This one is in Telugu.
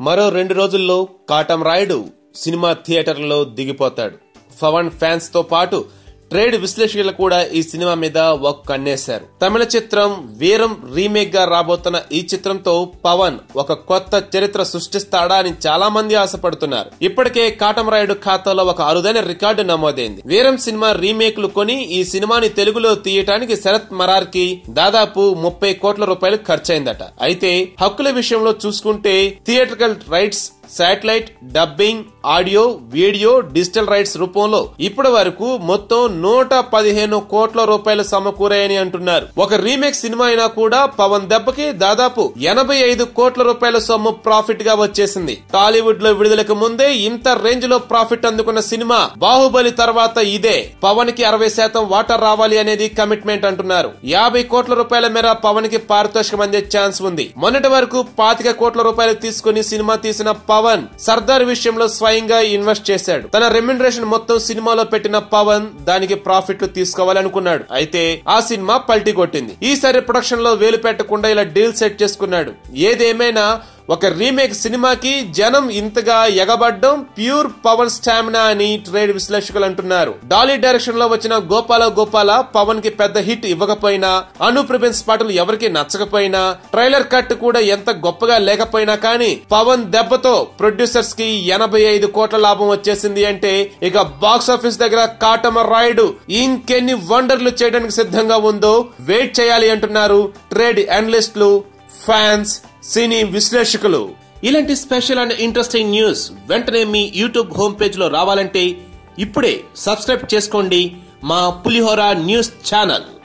మరో రెండు రోజుల్లో కాటం రాయుడు సినిమా థియేటర్లలో దిగిపోతాడు పవన్ ఫ్యాన్స్ తో పాటు ట్రేడ్ విశ్లేషకులు కూడా ఈ సినిమా మీద ఒక కన్నేశారు తమిళ చిత్రం వీరం రీమేక్ గా రాబోతున్న ఈ చిత్రంతో పవన్ ఒక కొత్త చరిత్ర సృష్టిస్తాడా అని చాలా మంది ఆశపడుతున్నారు ఇప్పటికే కాటమరాయుడు ఖాతాలో ఒక అరుదైన రికార్డు నమోదైంది వీరం సినిమా రీమేక్లు కొని ఈ సినిమాని తెలుగులో తీయటానికి శరత్ మరార్ కి దాదాపు ముప్పై కోట్ల రూపాయలు ఖర్చయిందట అయితే హక్కుల విషయంలో చూసుకుంటే theatrical rights satellite dubbing audio video digital rights రూపంలో ఇప్పటి వరకు మొత్తం నూట పదిహేను కోట్ల రూపాయలు సమకూరాయని అంటున్నారు ఒక రీమేక్ సినిమా అయినా కూడా పవన్ దెబ్బకి దాదాపు ఎనభై ఐదు కోట్ల రూపాయల సొమ్ము ప్రాఫిట్ గా వచ్చేసింది టాలీవుడ్ లో విడుదలకు ముందే ఇంత రేంజ్ లో ప్రాఫిట్ అందుకున్న సినిమా బాహుబలి తర్వాత ఇదే పవన్ కి అరవై శాతం వాటర్ రావాలి అనేది కమిట్మెంట్ అంటున్నారు యాభై కోట్ల రూపాయల మేర పవన్ కి పారితోషికం అందే ఛాన్స్ ఉంది మొన్నటి వరకు పాతిక కోట్ల రూపాయలు తీసుకుని సినిమా తీసిన పవన్ సర్దార్ విషయంలో స్వయంగా ఇన్వెస్ట్ చేశాడు తన రెమ్యునరేషన్ మొత్తం సినిమాలో పెట్టిన పవన్ దానికి ప్రాఫిట్లు తీసుకోవాలనుకున్నాడు అయితే ఆ సినిమా పల్టీ కొట్టింది ఈసారి ప్రొడక్షన్ లో వేలు పెట్టకుండా ఇలా డీల్ సెట్ చేసుకున్నాడు ఏదేమైనా ఒక రీమేక్ సినిమాకి జనం ఇంతగా ఎగబడ్డం ప్యూర్ పవన్ స్టామినా అని ట్రేడ్ విశ్లేషకులు అంటున్నారు డాలీ డైరెక్షన్ లో వచ్చిన గోపాల గోపాల పవన్ కి పెద్ద హిట్ ఇవ్వకపోయినా అను ప్రిబెన్స్ పాటలు ఎవరికి నచ్చకపోయినా ట్రైలర్ కట్ కూడా ఎంత గొప్పగా లేకపోయినా కానీ పవన్ దెబ్బతో ప్రొడ్యూసర్స్ కి ఎనభై ఐదు కోట్ల లాభం వచ్చేసింది అంటే ఇక బాక్స్ ఆఫీస్ దగ్గర కాటమ రాయుడు ఇంకెన్ని వండర్లు చేయడానికి సిద్ధంగా ఉందో వెయిట్ చేయాలి అంటున్నారు ట్రేడ్ అనలిస్టులు ఫ్యాన్స్ సినీ విశ్లేషకులు ఇలాంటి స్పెషల్ అండ్ ఇంట్రెస్టింగ్ న్యూస్ వెంటనే మీ యూట్యూబ్ హోమ్ పేజ్ లో రావాలంటే ఇప్పుడే సబ్స్క్రైబ్ చేసుకోండి మా పులిహోర న్యూస్ ఛానల్